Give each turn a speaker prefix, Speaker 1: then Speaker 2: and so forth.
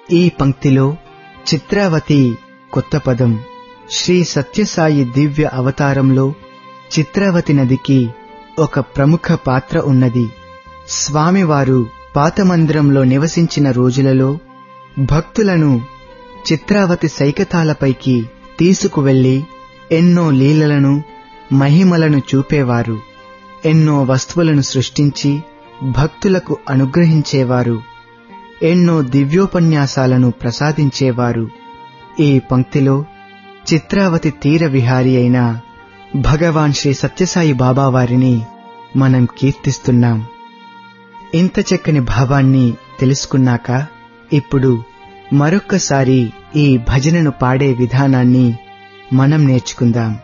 Speaker 1: ఈ పంక్తిలో చిత్రావతి కొత్త పదం శ్రీ సత్యసాయి దివ్య అవతారంలో చిత్రావతి నదికి ఒక ప్రముఖ పాత్ర ఉన్నది స్వామివారు పాతమందిరంలో నివసించిన రోజులలో భక్తులను చిత్రావతి సైకతాలపైకి తీసుకువెళ్లి ఎన్నో లీలలను మహిమలను చూపేవారు ఎన్నో వస్తువులను సృష్టించి భక్తులకు అనుగ్రహించేవారు ఎన్నో దివ్యోపన్యాసాలను ప్రసాదించేవారు ఈ పంక్తిలో చిత్రావతి తీర విహారి అయిన భగవాన్ శ్రీ సత్యసాయి బాబా వారిని మనం కీర్తిస్తున్నాం ఇంత చక్కని భావాన్ని తెలుసుకున్నాక ఇప్పుడు మరొక్కసారి ఈ భజనను పాడే విధానాన్ని మనం నేర్చుకుందాం